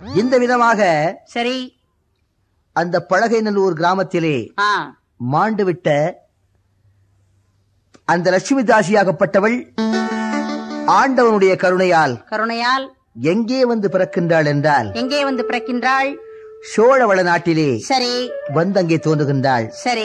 இந்த விதமாக சரி அந்த பழகைநல்லூர் கிராமத்திலே ஆ மாண்டு விட்ட அந்த லட்சுமி தாசியாகப்பட்டவள் ஆண்டவனுடைய கருணையால் கருணையால் எங்கே வந்து பிறக்கின்றாள் என்றால் எங்கே வந்து பிறக்கின்றாள் சோழவள நாட்டிலே சரி வந்து அங்கே தோன்றுகின்றாள் சரி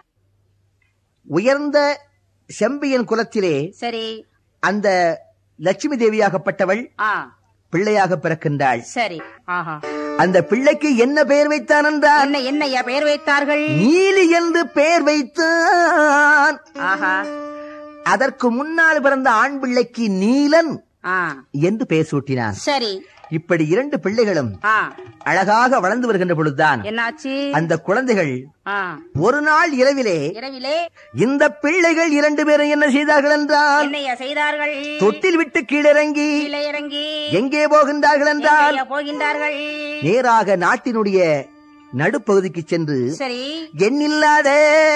உயர்ந்த செம்பியன் குலத்திலே சரி அந்த லட்சுமி தேவியாகப்பட்டவள் ஆ பிள்ளையாக பிறக்கின்றாள் சரி ஆஹா அந்த பிள்ளைக்கு என்ன பெயர் வைத்தான் என்றால் என்ன என்னையா பெயர் வைத்தார்கள் நீலி என்று பெயர் வைத்தான் ஆஹா அதற்கு முன்னால் பிறந்த ஆண் பிள்ளைக்கு நீலன் ஆ என்று பெயர் சூட்டினான் சரி இப்படி இரண்டு பிள்ளைகளும் ஆ அழகாக வளர்ந்து வருகின்ற பொழுதுதான் என்னாச்சு அந்த குழந்தைகள் ஆ ஒரு நாள் இரவிலே இரவிலே இந்த பிள்ளைகள் இரண்டு பேரும் என்ன செய்தார்கள் என்றால் என்னையா செய்தார்கள் தொட்டில் விட்டு கீழிறங்கி கீழே இறங்கி எங்கே போகின்றார்கள் என்றால் எங்கேயா போகின்றார்கள் நேராக நாட்டினுடைய நடுப்பகுதிக்கு சென்று சரி எண்ணில்லாத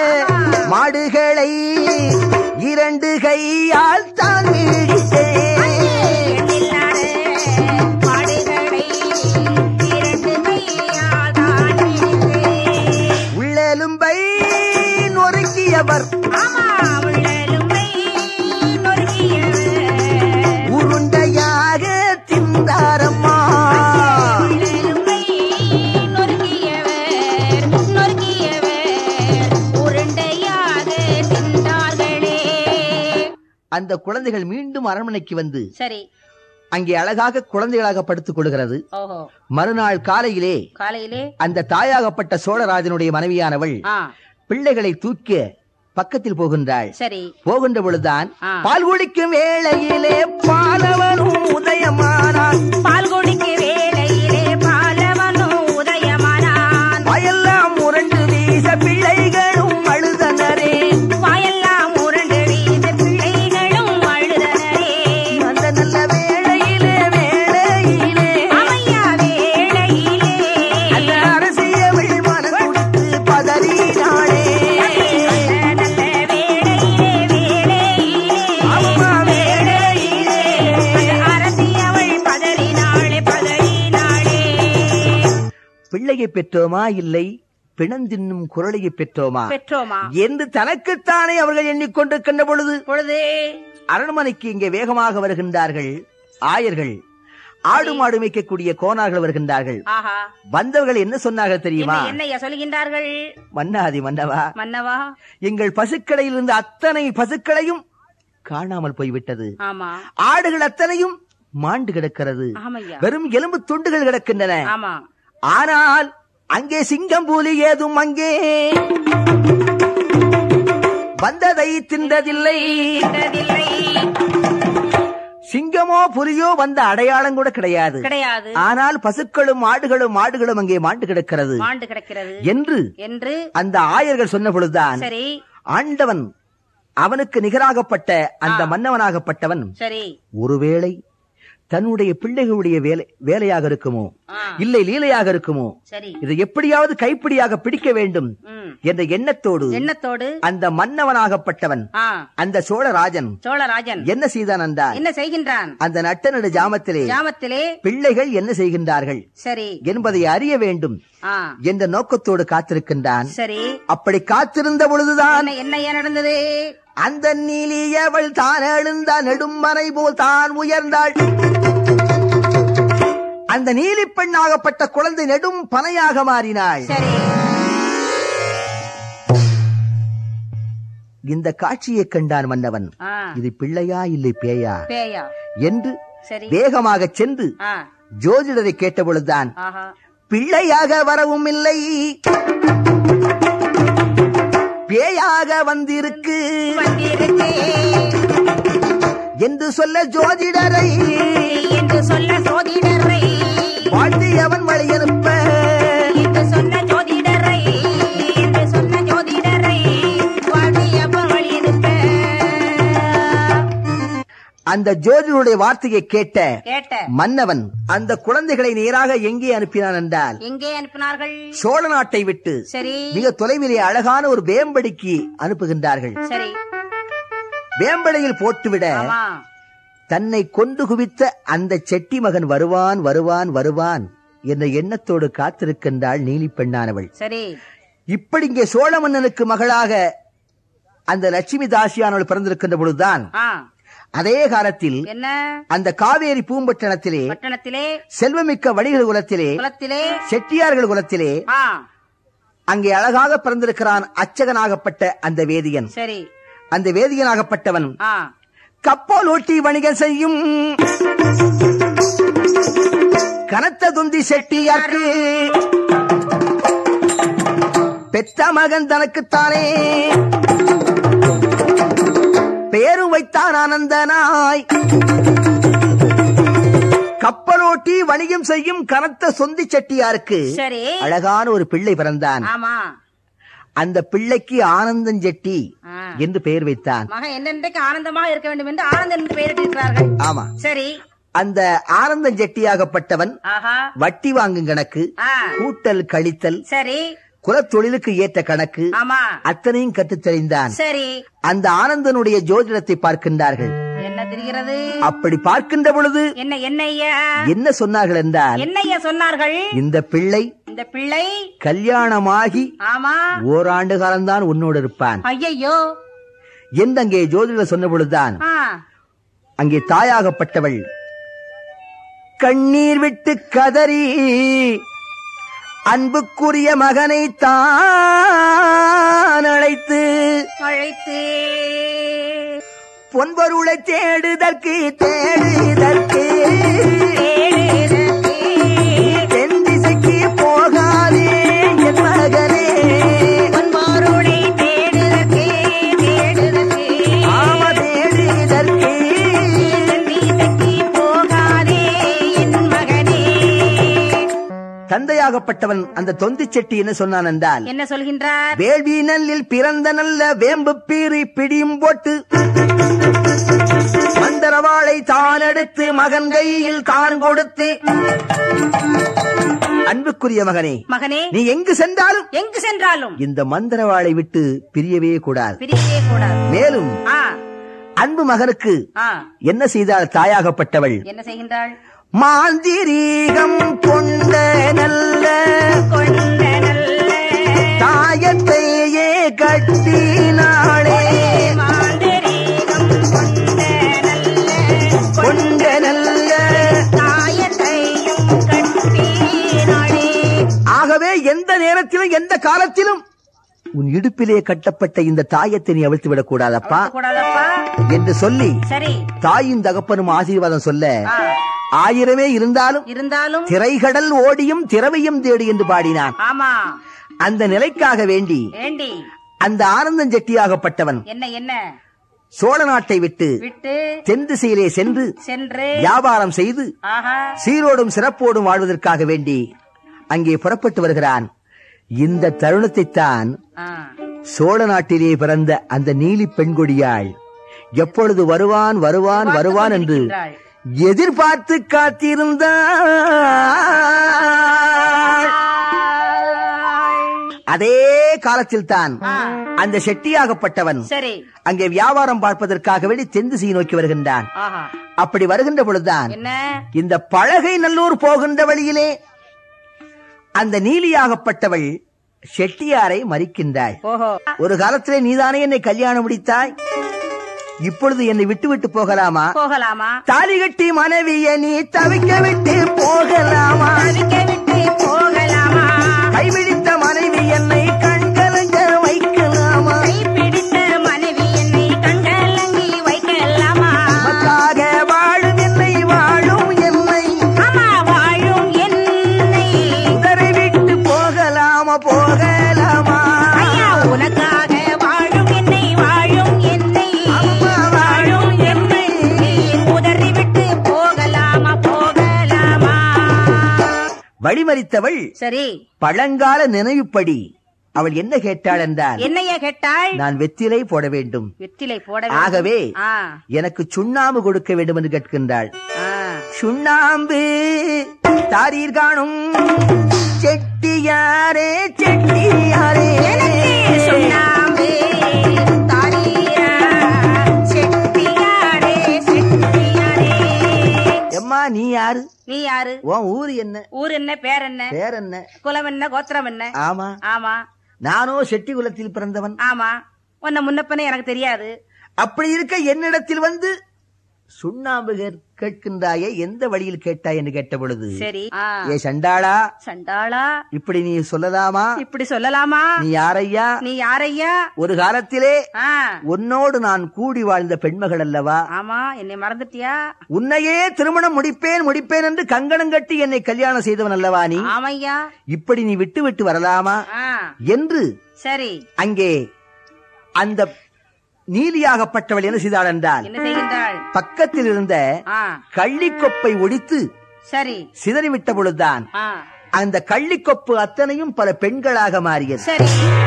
மாடுகளை இரண்டு கையால் தான் வீழ்த்தேன். எண்ணில்லாத மாடுகளை இரண்டு கையால் தான் இழுத்தேன். உள்ளெலும்பை நொறுக்கியவர் ஆமா, உள்ளெலும்பை நொறுக்கியவர். உருண்டையாக தின்றாரம்மா உள்ளெலும்பை நொறுக்கியவர், நொறுக்கியவர். உருண்டையாக தின்றார்களே. அந்த குழந்தைகள் மீண்டும் அரண்மனைக்கு வந்து சரி அங்கே அழகாக குழந்தைகளாக படுத்துக் கொள்கிறது ஓஹோ மறுநாள் காலையிலே காலையிலே அந்த தாயாகப்பட்ட சோழராஜனுடைய மனைவியானவள் ஆ பிள்ளைகளை தூக்க பக்கத்தில் போகின்றாள் சரி போகின்ற பொழுதுதான் ஆ. பால் குடிக்கும் வேளையிலே பாலவனும் உதயமானான் பால் குடிக்க வேளையிலே பாலவனும் உதயமானான் வயெல்லாம் முரண்டு வீச பிள்ளைகளும் அழுதனரே வாயெல்லாம் உருண்டு வீச பிள்ளைகளும் அழுதனரே அந்த நல்ல வேளையிலே வேளையிலே அமையா வேளையிலே அந்த அரசியவள் மனம் கொடுத்து பதறினாளே நல்ல நல்ல வேளையிலே வேளையிலே அம்மா வேளையிலே அந்த அரசி அவள் பதறினாளே பதறினாளே பிள்ளையை பெற்றோமா இல்லை பிணந்தின்னும் குரலையை பெற்றோமா பெற்றோமா என்று தனக்குத்தானே அவர்கள் எண்ணிக்கொண்டிருக்கின்ற பொழுது பொழுது அரண்மனைக்கு இங்கே வேகமாக வருகின்றார்கள் ஆயர்கள் ஆடு மாடு மேய்க்கக்கூடிய கோனார்கள் வருகின்றார்கள் ஆஹா வந்தவர்கள் என்ன சொன்னார்கள் தெரியுமா என்ன என்னையா சொல்கின்றார்கள் மன்னாதி மன்னவா மன்னவா எங்கள் பசுக்கடையில் இருந்த அத்தனை பசுக்களையும் காணாமல் போய்விட்டது ஆமா ஆடுகள் அத்தனையும் மாண்டு கிடக்கிறது ஆமையா வெறும் எலும்பு துண்டுகள் கிடக்கின்றன ஆமா ஆனால் அங்கே சிங்கம் புலி ஏதும் அங்கே வந்ததை தின்றதில்லை தின்றதில்லை. சிங்கமோ புலியோ வந்த அடையாளம் கூட கிடையாது கிடையாது ஆனால் பசுக்களும் ஆடுகளும் மாடுகளும் அங்கே மாண்டு கிடக்கிறது மாண்டு கிடக்கிறது என்று என்று அந்த ஆயர்கள் சொன்ன பொழுதுதான் சரி ஆண்டவன் அவனுக்கு நிகராகப்பட்ட அந்த மன்னவனாகப்பட்டவன் சரி ஒருவேளை தன்னுடைய பிள்ளைகளுடைய வேலை வேலையாக இருக்குமோ ஆ, இல்லை லீலையாக இருக்குமோ சரி இதை எப்படியாவது கைப்பிடியாக பிடிக்க வேண்டும் ம் என்ற எண்ணத்தோடு எண்ணத்தோடு அந்த மன்னவனாகப்பட்டவன் ஆ அந்த சோழராஜன் சோழராஜன் என்ன செய்தான் என்றால் என்ன செய்கின்றான் அந்த நட்டநடு ஜாமத்திலே ஜாமத்திலே பிள்ளைகள் என்ன செய்கின்றார்கள் சரி என்பதை அறிய வேண்டும் ஆ என்ற நோக்கத்தோடு காத்திருக்கின்றான் சரி அப்படி காத்திருந்த பொழுதுதான் என்ன என்னையா நடந்தது அந்த நீலியவள் தான் எழுந்த நெடுமறை போல் தான் உயர்ந்தாள் அந்த நீலி பெண்ணாகப்பட்ட குழந்தை நெடும் பனையாக மாறினாள் சரி இந்த காட்சியை கண்டான் மன்னவன் ஆ இது பிள்ளையா இல்லை பேயா பேயா என்று சரி வேகமாக சென்று ஆ ஜோதிடரை கேட்ட பொழுதுதான் ஆஹா பிள்ளையாக வரவும் இல்லை பேயாக வந்திருக்கு வந்திருக்கு என்று சொல்ல ஜோதிடரை என்று சொல்ல சோதிடரை வாழ்த்தியவன் வழி அனுப்ப என்று சொன்ன ஜோதிடரை என்று சொன்ன ஜோதிடரை வாழ்வியப்ப வழி இருக்க அந்த ஜோதிடருடைய வார்த்தையை கேட்ட கேட்ட மன்னவன் அந்த குழந்தைகளை நேராக எங்கே அனுப்பினான் என்றால் எங்கே அனுப்பினார்கள் சோழ நாட்டை விட்டு சரி மிக தொலைவிலே அழகான ஒரு வேம்படிக்கு அனுப்புகின்றார்கள் சரி வேம்படையில் போட்டுவிட ஆமா தன்னை கொண்டு குவித்த அந்த செட்டி மகன் வருவான் வருவான் வருவான் என்ற எண்ணத்தோடு காத்திருக்கின்றாள் நீலி பெண்ணானவள் சரி இப்படி இங்கே சோழ மன்னனுக்கு மகளாக அந்த லட்சுமி தாசியானவள் பிறந்திருக்கின்ற பொழுதுதான் ஆ அதே காலத்தில் என்ன அந்த காவேரி பூம்பட்டணத்திலே பட்டணத்திலே செல்வமிக்க வணிகர் குலத்திலே குளத்திலே செட்டியார்கள் குலத்திலே ஆ அங்கே அழகாக பிறந்திருக்கிறான் அச்சகனாகப்பட்ட அந்த வேதியன் சரி அந்த வேதியனாகப்பட்டவன் ஆ கப்பல் ஓட்டி வணிகம் செய்யும் கனத்த துந்தி செட்டியார்க்கு பெத்த மகன் தனக்குத்தானே பேரும் வைத்தான் ஆனந்தனாய் கப்பலோட்டி வணிகம் செய்யும் கனத்த சொந்தி செட்டியாருக்கு சரி அழகான ஒரு பிள்ளை பிறந்தான் ஆமா அந்த பிள்ளைக்கு ஆனந்தன் செட்டி ஆ. என்று பெயர் வைத்தான் மகன் என்னென்றைக்கு ஆனந்தமாக இருக்க வேண்டும் என்று ஆனந்தன் என்று பெயரிட்டிருக்கிறார்கள் ஆமா சரி அந்த ஆனந்தன் செட்டியாகப்பட்டவன் ஆஹா வட்டி வாங்கும் கணக்கு ஆ கூட்டல் கழித்தல் சரி குலத்தொழிலுக்கு ஏற்ற கணக்கு ஆமா அத்தனையும் கற்றுத் தெரிந்தான் சரி அந்த ஆனந்தனுடைய ஜோதிடத்தை பார்க்கின்றார்கள் என்ன தெரிகிறது அப்படி பார்க்கின்ற பொழுது என்ன என்னையா என்ன சொன்னார்கள் என்றால் என்னையா சொன்னார்கள் இந்த பிள்ளை இந்த பிள்ளை கல்யாணமாகி ஆமா ஓராண்டு காலம்தான் உன்னோடு இருப்பான் ஐயையோ என்று அங்கே ஜோதிடர் சொன்ன பொழுதுதான் ஆ அங்கே தாயாகப்பட்டவள் கண்ணீர் விட்டு கதறி அன்புக்குரிய மகனை தான் அழைத்து அழைத்து பொன்பொருளை தேடுதற்கு தேடுதற்கு தேடுதற்கு தென் திசைக்கு போகாதே என் மகனே பொன்பொருளை தேடுதற்கு தேடுதற்கு ஆம தேடுதற்கு வீட்டுக்கு போகாதே என் மகனே தந்தையாகப்பட்டவன் அந்த தொந்தி செட்டி என்ன சொன்னான் என்றால் என்ன சொல்கின்றார் வேள்வி நல்லில் பிறந்த நல்ல வேம்பு பீறி பிடியும் போட்டு மந்தரவாளை தான் எடுத்து மகன் கையில் தான் கொடுத்து அன்புக்குரிய மகனே மகனே நீ எங்கு சென்றாலும் எங்கு சென்றாலும் இந்த மந்திரவாளை விட்டு பிரியவே கூடாது பிரியவே கூடாது மேலும் ஆ அன்பு மகனுக்கு ஆ என்ன செய்தாள் தாயாகப்பட்டவள் என்ன செய்கின்றாள் மாந்திரீகம் கொண்ட நல்ல கொண்ட நல்ல தாயத்தையே கட்டினாளே மாந்தரீகம் கொண்ட நல்ல கொண்ட நல்ல தாயத்தையும் கட்டினாளே ஆகவே எந்த நேரத்திலும் எந்த காலத்திலும் உன் இடுப்பிலே கட்டப்பட்ட இந்த தாயத்தை நீ அவிழ்த்து விடக் கூடாதப்பா கூடாதப்பா என்று சொல்லி சரி தாயும் தகப்பனும் ஆசீர்வாதம் சொல்ல ஆ ஆயிரமே இருந்தாலும் இருந்தாலும் திரைகடல் ஓடியும் திரவையும் தேடி என்று பாடினான் ஆமா அந்த நிலைக்காக வேண்டி ஏண்டி அந்த ஆனந்தன் செட்டியாகப்பட்டவன் என்ன என்ன சோழ நாட்டை விட்டு விட்டு தென் திசையிலே சென்று சென்று வியாபாரம் செய்து ஆஹா சீரோடும் சிறப்போடும் வாழ்வதற்காக வேண்டி அங்கே புறப்பட்டு வருகிறான் இந்த தருணத்தை தான் ஆ சோழ நாட்டிலே பிறந்த அந்த நீலி பெண்கொடியாள் எப்பொழுது வருவான் வருவான் வருவான் என்று இருக்கின்றாள். எதிர்பார்த்து காத்திருந்தாள் அதே காலத்தில் தான் ஆ, அந்த செட்டியாகப்பட்டவன் சரி அங்கே வியாபாரம் பார்ப்பதற்காக வேண்டி தென் திசையை நோக்கி வருகின்றான் ஆஹா அப்படி வருகின்ற பொழுதுதான் என்ன இந்த பழகை நல்லூர் போகின்ற வழியிலே அந்த நீலியாகப்பட்டவள் செட்டியாரை மறிக்கின்றாள் ஓஹோ ஒரு காலத்திலே நீதானே என்னை கல்யாணம் முடித்தாய் இப்பொழுது என்னை விட்டு விட்டு போகலாமா போகலாமா தாலி கட்டி மனைவிய நீ தவிக்க விட்டு போகலாமா தவிக்க விட்டு போகலாமா கைவிழித்த மனைவி என்னை கண்கலங்க வைக்கலாமா கைப்பிடித்த மனைவி என்னை கண்கலங்கி வைக்கலாமா மக்காக வாழும் என்னை வாழும் என்னை ஆமா வாழும் என்னை உதரை விட்டு போகலாமா போகலாமா ஐயா உனக்காக வாழும் என்னை வாழும் என்னை அம்மா வாழும் என்னை உதறி விட்டு போகலாமா போகலாமா வழிமறித்தவள் சரி பழங்கால நினைவுப்படி அவள் என்ன கேட்டாள் என்றால் என்னைய கேட்டாள் நான் வெத்திலை போட வேண்டும் வெற்றிலை போட வேண்டும். ஆகவே ஆ எனக்கு சுண்ணாம்பு கொடுக்க வேண்டும் என்று கேட்கின்றாள் ஆ சுண்ணாம்பு தாரீர் காணும் செட்டியாரே செட்டியாரே சுண்ணாம்பு தாரீரா செட்டியாரே செட்டியாரே எம்மா நீ யாரு நீ யாரு உன் ஊரு என்ன ஊர் என்ன பேர் என்ன பேர் என்ன குலம் என்ன கோத்திரம் என்ன ஆமா ஆமா நானோ செட்டி குலத்தில் பிறந்தவன் ஆமா உன்னை முன்னப்பனே எனக்கு தெரியாது அப்படி இருக்க என்னிடத்தில் வந்து சுண்ணாம்பு கேட்- கேட்கின்றாயே எந்த வழியில் கேட்டாய் என்று கேட்ட பொழுது சரி ஆ. ஏ சண்டாளா சண்டாளா இப்படி நீ சொல்லலாமா இப்படி சொல்லலாமா நீ யாரையா நீ யாரையா ஒரு காலத்திலே ஆ உன்னோடு நான் கூடி வாழ்ந்த பெண்மகள் அல்லவா ஆமா என்னை மறந்துட்டியா உன்னையே திருமணம் முடிப்பேன் முடிப்பேன் என்று கங்கணம் கட்டி என்னை கல்யாணம் செய்தவன் அல்லவா நீ ஆமையா இப்படி நீ விட்டு விட்டு வரலாமா ஆ என்று சரி அங்கே அந்த நீலியாகப்பட்டவள் என்ன செய்தாள் என்றால் என்ன செய்கின்றாள் பக்கத்தில் இருந்த ஆ கள்ளிக்கொப்பை ஒடித்து சரி சிதறிவிட்ட பொழுதுதான் ஆ அந்த கள்ளிக்கொப்பு அத்தனையும் பல பெண்களாக மாறியது சரி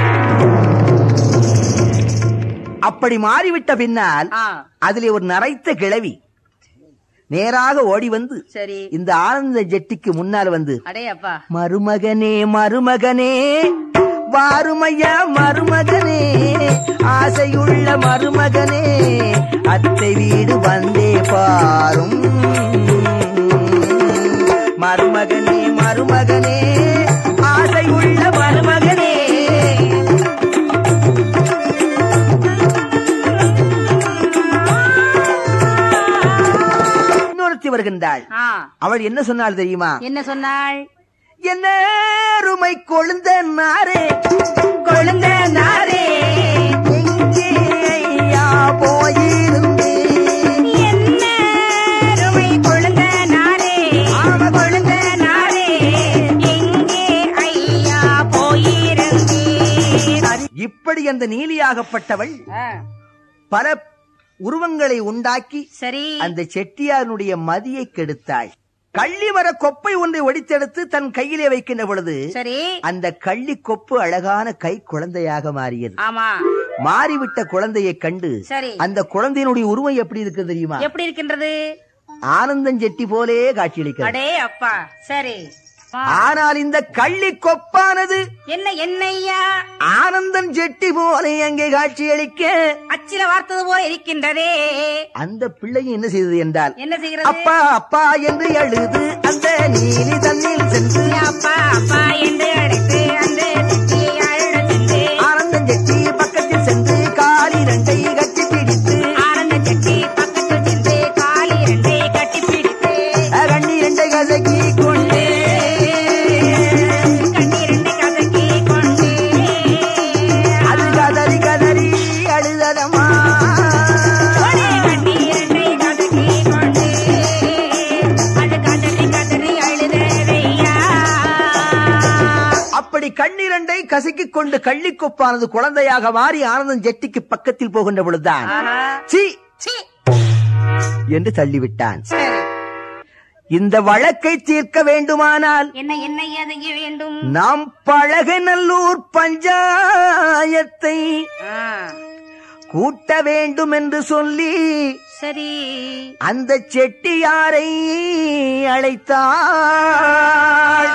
அப்படி மாறிவிட்ட பின்னால் ஆ அதிலே ஒரு நரைத்த கிழவி நேராக ஓடி வந்து சரி இந்த ஆனந்த ஜெட்டிக்கு முன்னால் வந்து அடே அப்பா மருமகனே மருமகனே வாருமையா மருமகனே ஆசையுள்ள மருமகனே அத்தை வீடு வந்தே பாரும் மருமகனே மருமகனே ஆசையுள்ள மருமகனே இன்னொருத்தி வருகின்றாள் ஆ அவள் என்ன சொன்னாள் தெரியுமா என்ன சொன்னாள் என்ன அருமை கொழுந்த நாரே கொழுந்த நாரே எங்கே ஐயா போயிருந்தேன் என்ன அருமை கொழுந்த நாரே கொழுந்த நாரே எங்கே ஐயா போயிருந்தீர் இப்படி அந்த நீலியாகப்பட்டவள் ஆ, பல உருவங்களை உண்டாக்கி சரி அந்த செட்டியாருடைய மதியை கெடுத்தாள் கள்ளிமர கொப்பை ஒன்றை ஒடித்தெடுத்து தன் கையிலே வைக்கின்ற பொழுது சரி அந்த கள்ளி கொப்பு அழகான கை குழந்தையாக மாறியது ஆமா மாறிவிட்ட குழந்தையை கண்டு சரி அந்த குழந்தையினுடைய உருவம் எப்படி இருக்கு தெரியுமா எப்படி இருக்கின்றது ஆனந்தம் செட்டி போலே காட்சியளிக்கிறது அடே அப்பா சரி ஆ, ஆனால் இந்த கள்ளி கொப்பானது என்ன என்னையா ஆனந்தன் செட்டி போலே அங்கே காட்சியளிக்க அச்சில வார்த்தது போல இருக்கின்றதே அந்த பிள்ளையும் என்ன செய்தது என்றால் என்ன செய்கிறது அப்பா அப்பா என்று அழுது அந்த நீலி தண்ணில் சென்று அப்பா அப்பா என்று அழைத்து அந்த செட்டியை அழுட சென்று ஆனந்தன் செட்டி பக்கத்தில் சென்று காலி ரெண்டை கட்டி பிடித்து ஆனந்த செட்டி பக்கத்தில் சென்று காலி இரண்டை கட்டி பிடித்து கண்ணி ரெண்டை கசக்கி கொண்டு கண்ணீரண்டை கசக்கி கொண்டு அது கதறி கதறி அழுததம்மா ஒரே கண்ணீரண்டை கசக்கி கொண்டு அது கதறி கதறி அழுததையா அப்படி கண்ணிரண்டை கசக்கிக் கொண்டு கள்ளிக்கொப்பானது குழந்தையாக மாறி ஆனந்தன் ஜெட்டிக்கு பக்கத்தில் போகின்ற பொழுதுதான் ஆஹா. சி சீ. என்று தள்ளிவிட்டான் சரி இந்த வழக்கை தீர்க்க வேண்டுமானால் என்ன என்ன எதைய வேண்டும் நாம் பழகநல்லூர் பஞ்சாயத்தை ஆ, கூட்ட வேண்டும் என்று சொல்லி சரி அந்த செட்டியாரை அழைத்தாள்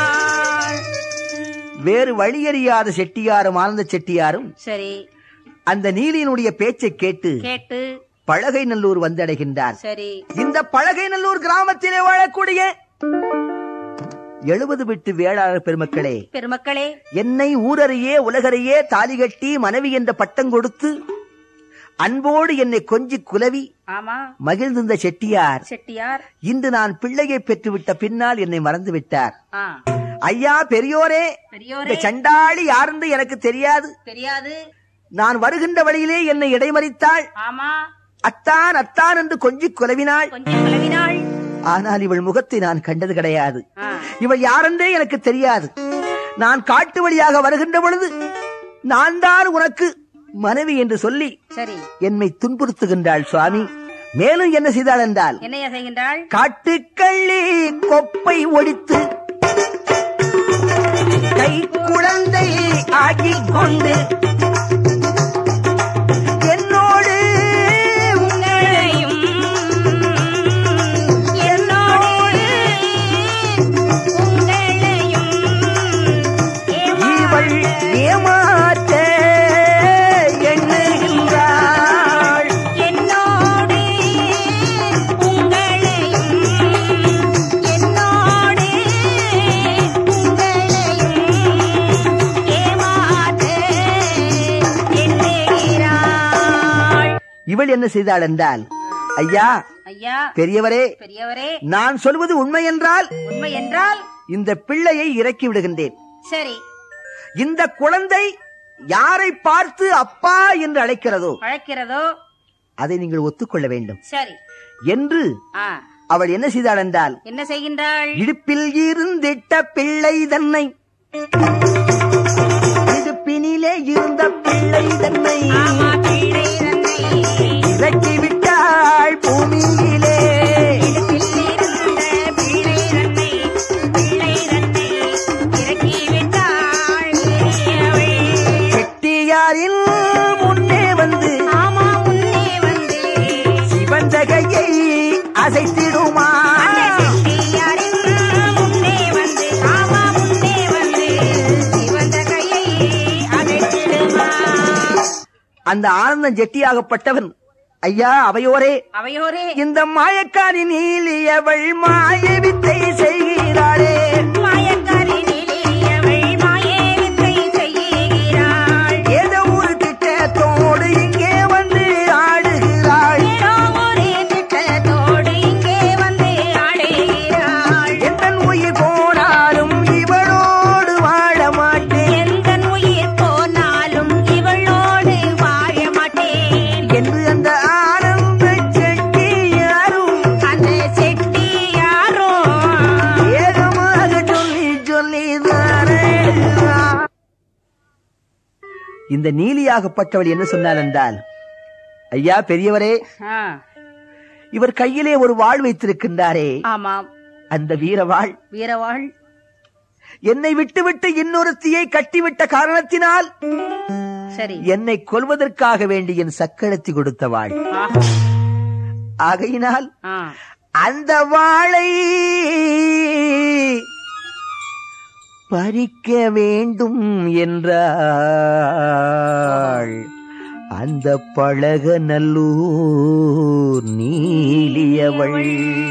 வேறு வழியறியாத செட்டியாரும் ஆனந்த செட்டியாரும் சரி அந்த நீலியினுடைய பேச்சை கேட்டு கேட்டு பழகை நல்லூர் வந்தடைகின்றார் சரி இந்த பழகை நல்லூர் கிராமத்திலே வாழக்கூடிய எழுபது விட்டு வேளாளர் பெருமக்களே பெருமக்களே என்னை ஊரறியே உலகறியே தாலி கட்டி மனைவி என்ற பட்டம் கொடுத்து அன்போடு என்னை கொஞ்சி குலவி ஆமா மகிழ்ந்திருந்த செட்டியார் செட்டியார் இன்று நான் பிள்ளையை பெற்றுவிட்ட பின்னால் என்னை மறந்து விட்டார் ஆ ஐயா பெரியோரே இந்த பெரியோரே சண்டாளி யாருன்னு எனக்கு தெரியாது தெரியாது நான் வருகின்ற வழியிலே என்னை இடைமறித்தாள் ஆமா அத்தான் அத்தான் என்று கொஞ்சி குலவினாள் கொஞ்சம் கிளவினாள் ஆனால் இவள் முகத்தை நான் கண்டது கிடையாது ஆ, இவள் யாரென்றே எனக்கு தெரியாது நான் காட்டு வழியாக வருகின்ற பொழுது நான் தான் உனக்கு மனைவி என்று சொல்லி சரி என்னை துன்புறுத்துகின்றாள் சுவாமி மேலும் என்ன செய்தாள் என்றால் என்னையா செய்கின்றாள் காட்டுக்கள்ளி கொப்பை ஒடித்து கை குழந்தை ஆகிக் கொண்டு என்னோடு உங்களையும் என்னோடு உங்களையும் இவள் ஏமாற்ற எண்ணுகின்றாள் என்னோடு உங்களையும் இவள் என்ன செய்தாள் என்றால் ஐயா ஐயா பெரியவரே பெரியவரே நான் சொல்வது உண்மை என்றால் உண்மை என்றால் இந்த பிள்ளையை இறக்கி விடுகின்றேன் சரி இந்த குழந்தை யாரை பார்த்து அப்பா என்று அழைக்கிறதோ அழைக்கிறதோ அதை நீங்கள் ஒத்துக்கொள்ள வேண்டும் சரி என்று ஆ அவள் என்ன செய்தாள் என்றால் என்ன செய்கின்றாள் இடுப்பில் இருந்திட்ட பிள்ளை தன்னை இடுப்பினிலே இருந்த பிள்ளை தன்னை ஆமா பிள்ளை தன்னை இறக்கி விட்டாள் பூமியிலே இடுப்பிலிருந்த பிள்ளை தன்னை பிள்ளை தன்னை இறக்கி விட்டாள் பெரியவள். செட்டியாரின் முன்னே வந்து ஆமா முன்னே வந்து சிவந்தகையை அசைத்திடுமா அந்த செட்டியாரின் முன்னே வந்து ஆமா முன்னே வந்து சிவந்த கையை அடைத்திடுமா அந்த ஆனந்தம் ஜெட்டியாகப்பட்டவன் ஐயா அவையோரே அவையோரே இந்த மாயக்காரி நீலியவள் மாய வித்தை செய்கிறாளே மாயக்காரி நிலையவள் மாயே வித்தை செய்கிறாள் ஏதோ ஒரு திட்டத்தோடு இங்கே வந்து ஆடுகிறாள் ஏதோ ஒரு திட்டத்தோடு இங்கே வந்து ஆடுகிறாள் எந்த உயிர் போனாலும் இவளோடு வாழ மாட்டேன் எந்த உயிர் போனாலும் இவளோடு வாழ மாட்டேன் என்று அந்த ஆனந்த செட்டியாரும் அந்த செட்டி யாரோ ஏகமாக சொல்லி சொல்லிதாரே இந்த நீலியாகப்பட்டவள் என்ன சொன்னாள் என்றால் ஐயா பெரியவரே ஆ, இவர் கையிலே ஒரு வாழ் வைத்திருக்கின்றாரே ஆமாம் அந்த வீரவாள் வீரவாள் என்னை விட்டுவிட்டு இன்னொருத்தியை கட்டிவிட்ட காரணத்தினால் சரி என்னை கொல்வதற்காக வேண்டி என் சக்களத்தி கொடுத்தவாள் ஆஹா. ஆகையினால் ஆ, அந்த வாளை பறிக்க வேண்டும் என்றாள் அந்த பழக நல்லூர் நீலியவள்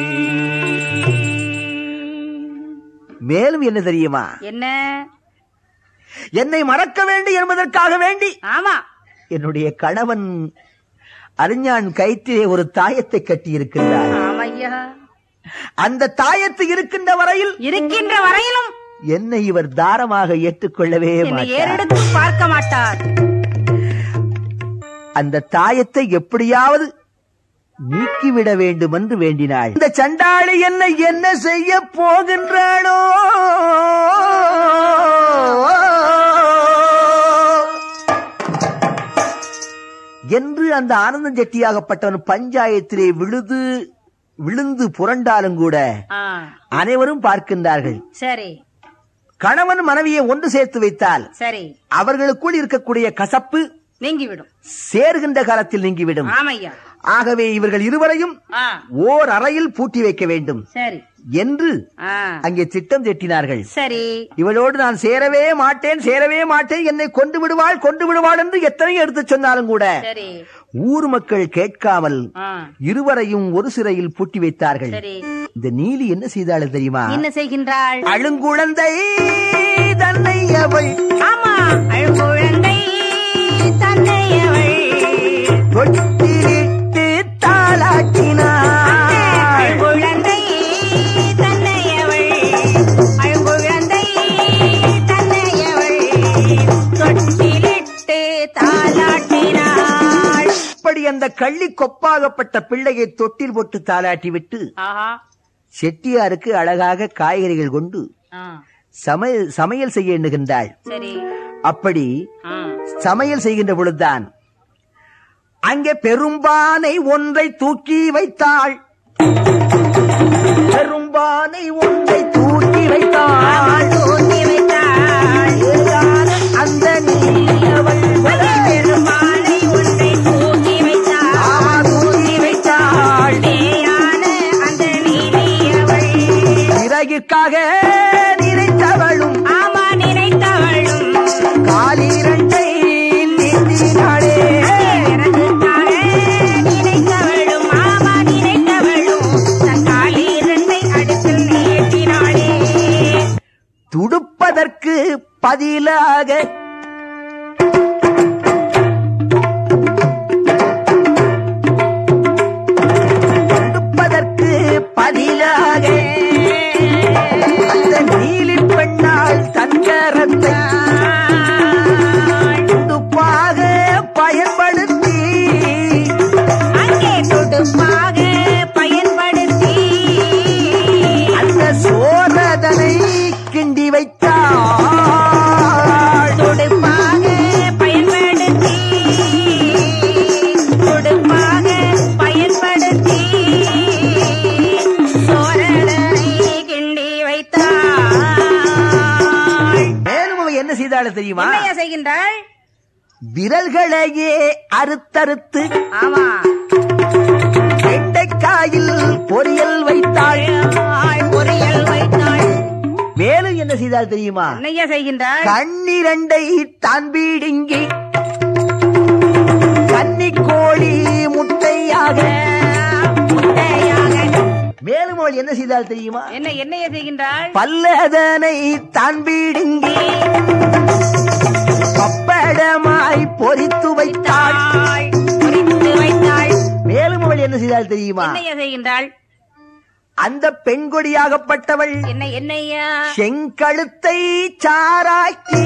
மேலும் என்ன தெரியுமா என்ன என்னை மறக்க வேண்டும் என்பதற்காக வேண்டி ஆமா என்னுடைய கணவன் அறிஞான் கயிற்றிலே ஒரு தாயத்தை கட்டி இருக்கின்றார் ஆமையா அந்த தாயத்து இருக்கின்ற வரையில் இருக்கின்ற வரையிலும் என்னை இவர் தாரமாக ஏற்றுக்கொள்ளவே என்னை மாட்டார் ஏறெடுத்து பார்க்க மாட்டார் அந்த தாயத்தை எப்படியாவது நீக்கிவிட வேண்டும் என்று வேண்டினாள் இந்த சண்டாளி என்னை என்ன செய்ய போகின்றாளோ என்று அந்த ஆனந்தம் செட்டியாகப்பட்டவன் பஞ்சாயத்திலே விழுது விழுந்து புரண்டாலும் கூட ஆ, அனைவரும் பார்க்கின்றார்கள் சரி கணவன் மனைவியை ஒன்று சேர்த்து வைத்தால் சரி அவர்களுக்குள் இருக்கக்கூடிய கசப்பு நீங்கிவிடும் சேர்கின்ற காலத்தில் நீங்கிவிடும் ஆமையா ஆகவே இவர்கள் இருவரையும் ஆ, ஓர் அறையில் பூட்டி வைக்க வேண்டும் சரி என்று ஆ, அங்கே திட்டம் திட்டினார்கள் சரி இவளோடு நான் சேரவே மாட்டேன் சேரவே மாட்டேன் என்னை கொண்டு விடுவாள் கொண்டு விடுவாள் என்று எத்தனையோ எடுத்துச் சொன்னாலும் கூட சரி ஊர் மக்கள் கேட்காமல் ஆ, இருவரையும் ஒரு சிறையில் பூட்டி வைத்தார்கள் சரி இந்த நீலி என்ன செய்தாள் தெரியுமா என்ன செய்கின்றாள் அழுங்குழந்தை தன்னை அவள் ஆமா அழுகுழந்தை தன்னையவள் தொட்டிலிட்டு தாளாட்டினாள் அழுகுழந்தை தன்னையவள் அழுகுழந்தை தன்னையவள் தொட்டிலிட்டு தாலாட்டினாள் அப்படி அந்த கள்ளி கொப்பாகப்பட்ட பிள்ளையை தொட்டில் போட்டு தாளாட்டி விட்டு ஆஹா செட்டியாருக்கு அழகாக காய்கறிகள் கொண்டு ஆ, சமையல் சமையல் செய்ய எண்ணுகின்றாள் சரி அப்படி ஆ, சமையல் செய்கின்ற பொழுதுதான் அங்கே பெரும்பானை ஒன்றை தூக்கி வைத்தாள் பெரும்பானை ஒன்றை தூக்கி வைத்தாள் தூக்கி வைத்தாள் ஏறாத அந்த நீலவள் பெருமாளை ஒன்றை தூக்கி வைத்தாள் ஆ, தூக்கி வைத்தாள் பேயான அந்த நீலியவள் பிறகிற்காக நினைத்தவளும் ஆமா நினைத்தவளும் காலிரண்டை நீந்தினாளே இறந்துட்டாளே நினைத்தவளும் ஆமா நினைத்தவளும் தக்காளி இரண்டை அடுத்தில் நீட்டினாளே துடுப்பதற்கு பதிலாக செய்தாள் தெரியுமா என்னையா செய்கின்றாள் விரல்களையே அறுத்தறுத்து ஆமா வெண்டைக்காயில் பொரியல் வைத்தாள் ஆய், பொரியல் வைத்தாள் மேலும் என்ன செய்தால் தெரியுமா என்னையா செய்கின்றாள் கண்ணிரண்டை தான் பீடுங்கி கன்னிக்கோழி முட்டையாக முட்டையாக மேலும் அவள் என்ன செய்தால் தெரியுமா என்ன என்னையா செய்கின்றாள் பல்லதனை தான் பீடுங்கி பப்படமாய் பொரித்து வைத்தாள் ஆய், பொரித்து வைத்தாள் மேலும் அவள் என்ன செய்தால் தெரியுமா என்னையா செய்கின்றாள் அந்த பெண்கொடியாகப்பட்டவள் என்ன என்னையா செங்கழுத்தை சாராக்கி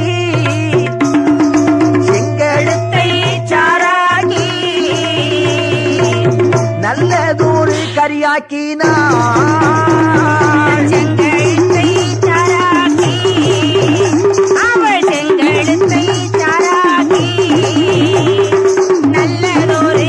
செங்கழுத்தை சாராக்கி நல்லதொரு கரியாக்கினாள் செங்கழுத்தை சாராக்கி அவள் செங்கழுத்தை சாராக்கி நல்லதொரு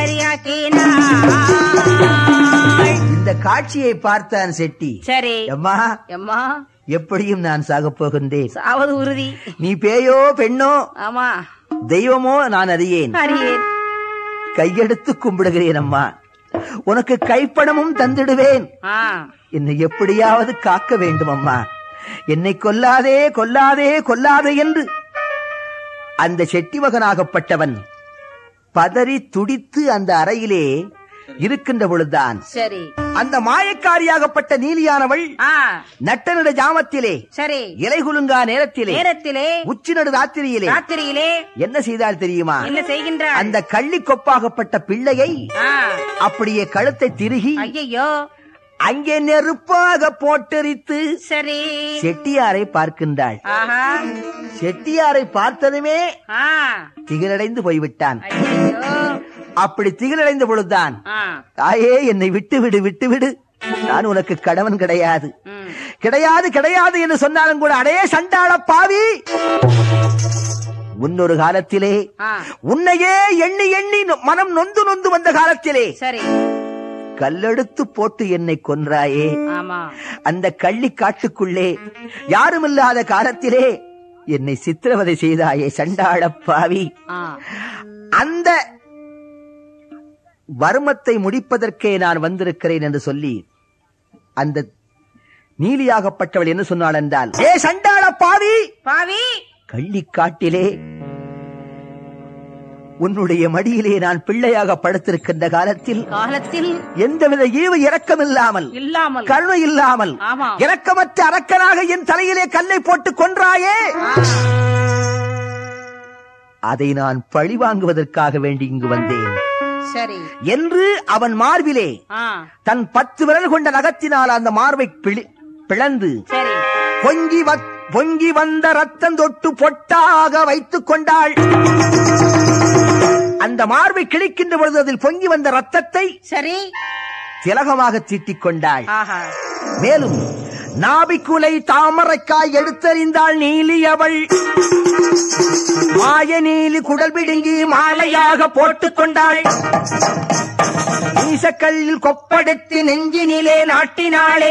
கரியாக்கினாள் இந்த காட்சியை பார்த்தான் செட்டி சரி அம்மா எம்மா எப்படியும் நான் சாகப் போகின்றேன் சாவது உறுதி நீ பேயோ பெண்ணோ ஆமா தெய்வமோ நான் அறியேன் அறியேன் கையெடுத்து கும்பிடுகிறேன் அம்மா உனக்கு கைப்பணமும் தந்திடுவேன் ஆ என்னை எப்படியாவது காக்க வேண்டும் அம்மா என்னை கொல்லாதே கொல்லாதே கொல்லாதே என்று அந்த செட்டி மகனாகப்பட்டவன் பதறி துடித்து அந்த அறையிலே இருக்கின்ற பொழுதுதான் சரி அந்த மாயக்காரியாகப்பட்ட நீலியானவள் ஆ நட்டநடு ஜாமத்திலே சரி இலைகுலுங்கா நேரத்திலே நேரத்திலே உச்சிநடு ராத்திரியிலே ராத்திரியிலே என்ன செய்தால் தெரியுமா என்ன செய்கின்றாள் அந்த கள்ளி கொப்பாகப்பட்ட பிள்ளையை ஆ அப்படியே கழுத்தை திருகி ஐயோ அங்கே நெருப்பாக போட்டெரித்து சரி செட்டியாரை பார்க்கின்றாள் ஆஹா செட்டியாரை பார்த்ததுமே ஆ திகிலடைந்து போய்விட்டான் ஐயோ அப்படி திகிலடைந்த பொழுதுதான் ஆ தாயே என்னை விட்டு விடு விட்டு விடு நான் உனக்கு கணவன் கிடையாது ம் கிடையாது கிடையாது என்று சொன்னாலும் கூட அடே சண்டாள பாவி முன்னொரு காலத்திலே ஆ உன்னையே எண்ணி எண்ணி நொ- மனம் நொந்து நொந்து வந்த காலத்திலே சரி கல்லெடுத்து போட்டு என்னை கொன்றாயே ஆமா அந்த கள்ளி காட்டுக்குள்ளே யாருமில்லாத காலத்திலே என்னை சித்திரவதை செய்தாயே சண்டாள பாவி ஆ அந்த வர்மத்தை முடிப்பதற்கே நான் வந்திருக்கிறேன் என்று சொல்லி அந்த நீலியாகப்பட்டவள் என்ன சொன்னாள் என்றால் ஏ சண்டாள பாவி பாவி கள்ளிக்காட்டிலே உன்னுடைய மடியிலே நான் பிள்ளையாக படுத்திருக்கின்ற காலத்தில் காலத்தில் எந்தவித ஈவு இரக்கமில்லாமல் இல்லாமல் கருணை இல்லாமல் ஆமா. இரக்கமற்ற அரக்கனாக என் தலையிலே கல்லை போட்டு கொன்றாயே ஆ, அதை நான் பழி வாங்குவதற்காக வேண்டி இங்கு வந்தேன் சரி என்று அவன் மார்பிலே ஆ தன் பத்து விரல் கொண்ட நகத்தினால் அந்த மார்பை பிளி- பிளந்து சரி பொங்கி வ- பொங்கி வந்த ரத்தம் தொட்டு பொட்டாக வைத்துக் கொண்டாள் அந்த மார்பை கிழிக்கின்ற பொழுது அதில் பொங்கி வந்த ரத்தத்தை சரி திலகமாக தீட்டிக் கொண்டாள் ஆஹா மேலும் நாபிக்குலை தாமரைக்காய் எடுத்தறிந்தாள் நீலி அவள் மாய நீலி குடல் பிடுங்கி மாலையாக போட்டுக் கொண்டாள் ஈசக்கல்லில் கொப்படைத்து நெஞ்சினிலே நாட்டினாளே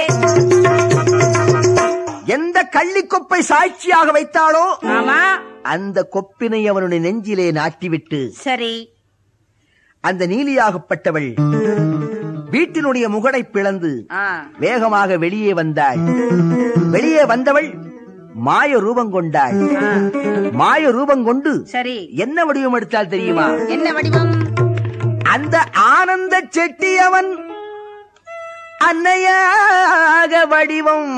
எந்த கள்ளிக்கொப்பை சாட்சியாக வைத்தாளோ ஆமா அந்த கொப்பினை அவனுடைய நெஞ்சிலே நாட்டிவிட்டு சரி அந்த நீலியாகப்பட்டவள் வீட்டினுடைய முகடை பிளந்து ஆ வேகமாக வெளியே வந்தாள் வெளியே வந்தவள் மாய ரூபம் கொண்டாள் ஆ, மாய ரூபம் கொண்டு சரி என்ன வடிவம் எடுத்தால் தெரியுமா என்ன வடிவம் அந்த ஆனந்த செட்டியவன் அன்னையாக வடிவம்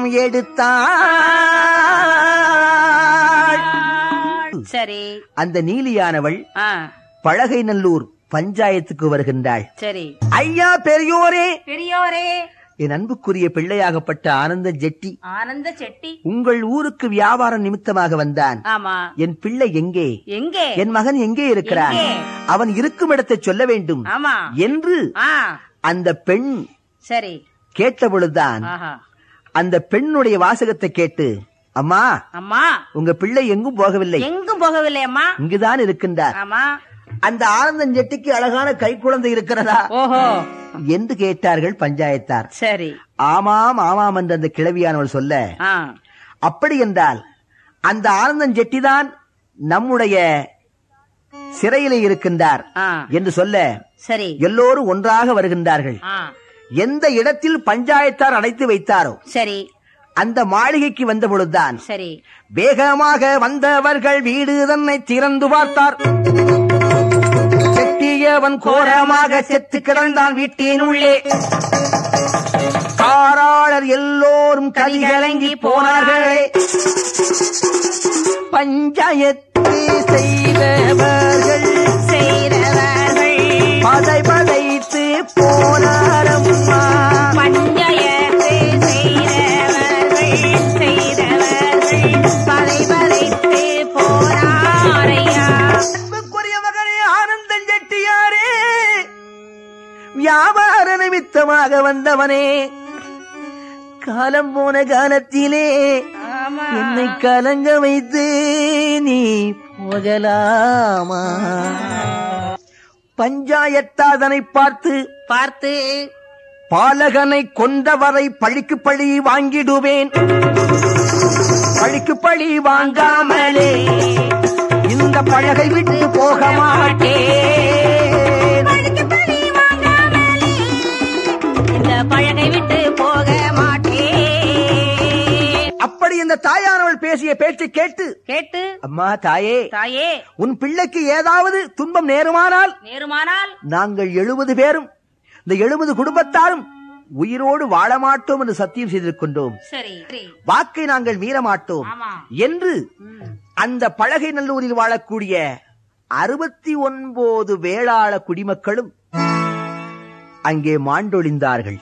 எடுத்தாள் சரி அந்த நீலியானவள் ஆ பழகை நல்லூர் பஞ்சாயத்துக்கு வருகின்றாள் சரி ஐயா பெரியோரே பெரியோரே என் அன்புக்குரிய பிள்ளையாகப்பட்ட ஆனந்த ஜெட்டி ஆனந்த செட்டி உங்கள் ஊருக்கு வியாபார நிமித்தமாக வந்தான் ஆமா என் பிள்ளை எங்கே எங்கே என் மகன் எங்கே இருக்கிறான் எங்கே? அவன் இருக்கும் இடத்தை சொல்ல வேண்டும் ஆமா என்று ஆ அந்த பெண் சரி கேட்ட பொழுதுதான் ஆஹா அந்த பெண்ணுடைய வாசகத்தை கேட்டு அம்மா அம்மா உங்க பிள்ளை எங்கும் போகவில்லை எங்கும் போகவில்லை அம்மா இங்குதான் இருக்கின்றார் ஆமா அந்த ஆனந்தன் ஜெட்டிக்கு அழகான கை குழந்தை இருக்கிறதா ஓஹோ என்று கேட்டார்கள் பஞ்சாயத்தார் சரி ஆமாம் ஆமாம் என்று அந்த கிழவியானவள் சொல்ல ஆ அப்படி என்றால் அந்த ஆனந்தன் ஜெட்டிதான் நம்முடைய சிறையிலே இருக்கின்றார் ஆ, என்று சொல்ல சரி எல்லோரும் ஒன்றாக வருகின்றார்கள் ஆ, எந்த இடத்தில் பஞ்சாயத்தார் அடைத்து வைத்தாரோ சரி அந்த மாளிகைக்கு வந்த பொழுதுதான் சரி வேகமாக வந்தவர்கள் வீடு தன்னை திறந்து பார்த்தார் செட்டியவன் கோரமாக செத்து கிடந்தான் வீட்டின் உள்ளே காராளர் எல்லோரும் கதிகலங்கி போனார்களே பஞ்சாயத்து செய்தவர்கள் செய்தவர்கள் பதை பதைத்து போனாரம்மா பஞ்சாயத்து செய்தவர்கள் செய்தவர்கள் பதை பதைத்து போனாரையா அன்புக்குரிய மகனே ஆனந்தன் செட்டியாரே வியாபார நிமித்தமாக வந்தவனே காலம் போன காலத்திலே ஆமா என்னை கலங்க வைத்து நீ போகலாமா பஞ்சாயத்தாதனை பார்த்து பார்த்து பாலகனை கொண்டவரை பழிக்கு பழி வாங்கிடுவேன் பழிக்கு பழி வாங்காமலே இந்த பழகை விட்டு போக மாட்டேன் பழிக்கு பழி வாங்காமலே இந்த பழகை விட்டு போக மாட்டேன் அப்படி இந்த தாயானவள் பேசிய பேச்சை கேட்டு கேட்டு அம்மா தாயே தாயே உன் பிள்ளைக்கு ஏதாவது துன்பம் நேருமானால் நேருமானால் நாங்கள் எழுபது பேரும் இந்த எழுபது குடும்பத்தாரும் உயிரோடு வாழ மாட்டோம் என்று சத்தியம் செய்திருக்கின்றோம் சரி சரி. வாக்கை நாங்கள் மீற மாட்டோம் ஆமா என்று ம். அந்த பழகை நல்லூரில் வாழக்கூடிய அறுபத்தி ஒன்பது வேளாள குடிமக்களும் அங்கே மாண்டொழிந்தார்கள்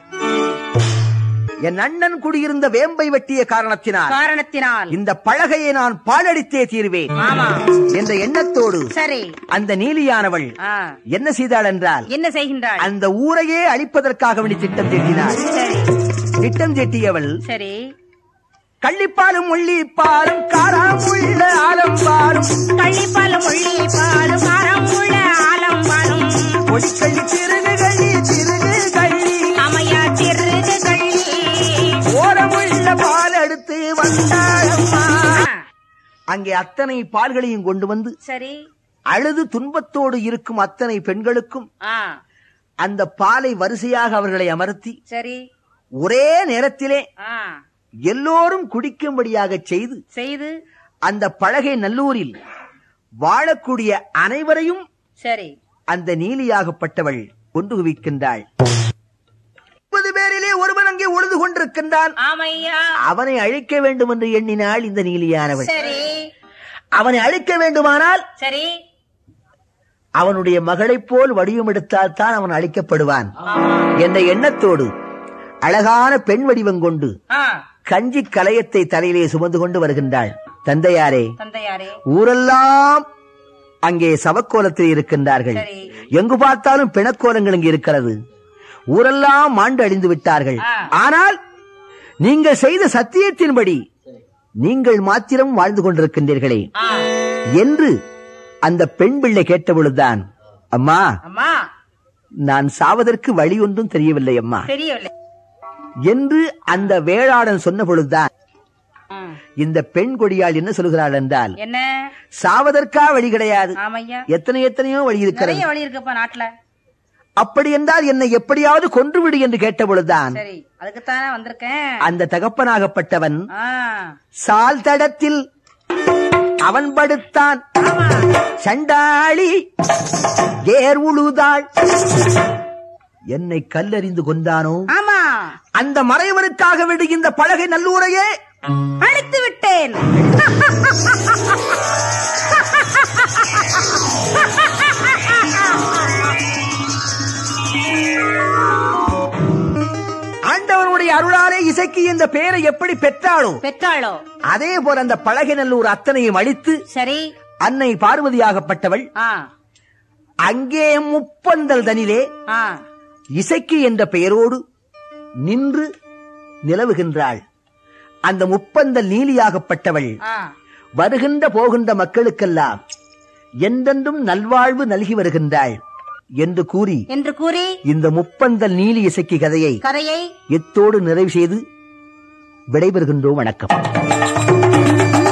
என் அண்ணன் குடியிருந்த வேம்பை வெட்டிய காரணத்தினால் காரணத்தினால் இந்த பலகையை நான் பாழடித்தே தீர்வேன் ஆமா என்ற எண்ணத்தோடு சரி அந்த நீலியானவள் ஆ. என்ன செய்தாள் என்றால் என்ன செய்கின்றாள் அந்த ஊரையே அழிப்பதற்காக வேண்டி திட்டம் தீட்டினாள் சரி திட்டம் தீட்டியவள் சரி கள்ளிப்பாலும் முள்ளிப்பாலும் காராமுள்ள ஆலம்பாலும் கள்ளிப்பாலும் உள்ளிப்பாலும் காரம் உள்ள ஆலம்பாலும் பொடிக்கள்ளி திருகு கள்ளி திருகு கள்ளி அமையா சிறுது கள்ளி ஓரமுள்ள பால் எடுத்து வந்தாளம்மா ஆ. அங்கே அத்தனை பால்களையும் கொண்டு வந்து சரி அழுது துன்பத்தோடு இருக்கும் அத்தனை பெண்களுக்கும் ஆ அந்த பாலை வரிசையாக அவர்களை அமர்த்தி சரி ஒரே நேரத்திலே ஆ எல்லோரும் குடிக்கும்படியாக செய்து செய்து அந்த பழகை நல்லூரில் வாழக்கூடிய அனைவரையும் சரி அந்த நீலியாகப்பட்டவள் கொண்டு குவிக்கின்றாள் முப்பது பேரிலே ஒருவன் அங்கே உழுது கொண்டிருக்கின்றான் ஆமையா அவனை அழிக்க வேண்டும் என்று எண்ணினாள் இந்த நீலியானவள் சரி அவனை அழிக்க வேண்டுமானால் சரி அவனுடைய மகளைப் போல் வடிவம் எடுத்தால் தான் அவன் அழிக்கப்படுவான் ஆமா என்ற எண்ணத்தோடு அழகான பெண் வடிவம் கொண்டு ஆ கஞ்சி கலையத்தை தலையிலே சுமந்து கொண்டு வருகின்றாள் தந்தையாரே தந்தையாரே ஊரெல்லாம் அங்கே சவக்கோலத்தில் இருக்கின்றார்கள் சரி எங்கு பார்த்தாலும் பிணக்கோலங்கள் இங்கு இருக்கிறது ஊரெல்லாம் மாண்டு அழிந்து விட்டார்கள் ஆ. ஆனால் நீங்கள் செய்த சத்தியத்தின்படி நீங்கள் மாத்திரம் வாழ்ந்து கொண்டிருக்கின்றீர்களே ஆ என்று அந்த பெண் பிள்ளை கேட்டபொழுதுதான் அம்மா அம்மா நான் சாவதற்கு வழி ஒன்றும் தெரியவில்லை அம்மா தெரியவில்லை என்று அந்த வேளாளன் சொன்ன பொழுதுதான் ஆ. இந்த பெண் கொடியாள் என்ன சொல்கிறாள் என்றால் என்ன சாவதற்கா வழி கிடையாது ஆமையா எத்தனை எத்தனையோ வழி இருக்கிறது நிறைய வழி இருக்குப்பா நாட்டுல அப்படி என்றால் என்னை எப்படியாவது கொன்றுவிடு என்று கேட்ட பொழுதுதான் சரி அதுக்குத்தானே வந்திருக்கேன் அந்த தகப்பனாகப்பட்டவன் ஆ சால் தடத்தில் அவன் படுத்தான் ஆமா சண்டாளி ஏர் உழுதாள் என்னை கல்லறிந்து கொண்டானோ ஆமா அந்த மறைவனுக்காக விடு இந்த பலகை நல்லூரையே அழித்து விட்டேன் ஆண்டவனுடைய அருளாலே இசைக்கு இந்த பெயரை எப்படி பெற்றாளோ பெற்றாளோ அதே போல அந்த பலகை நல்லூர் அத்தனையும் அழித்து சரி அன்னை பார்வதியாகப்பட்டவள் ஆ அங்கே முப்பந்தல் தனிலே ஆ இசைக்கு என்ற பெயரோடு நின்று நிலவுகின்றாள் அந்த முப்பந்தல் நீலியாகப்பட்டவள் ஆ வருகின்ற போகின்ற மக்களுக்கெல்லாம் என்றென்றும் நல்வாழ்வு நல்கி வருகின்றாள் என்று கூறி என்று கூறி இந்த முப்பந்தல் நீலி இசைக்கு கதையை கதையை எத்தோடு நிறைவு செய்து விடைபெறுகின்றோம் வணக்கம்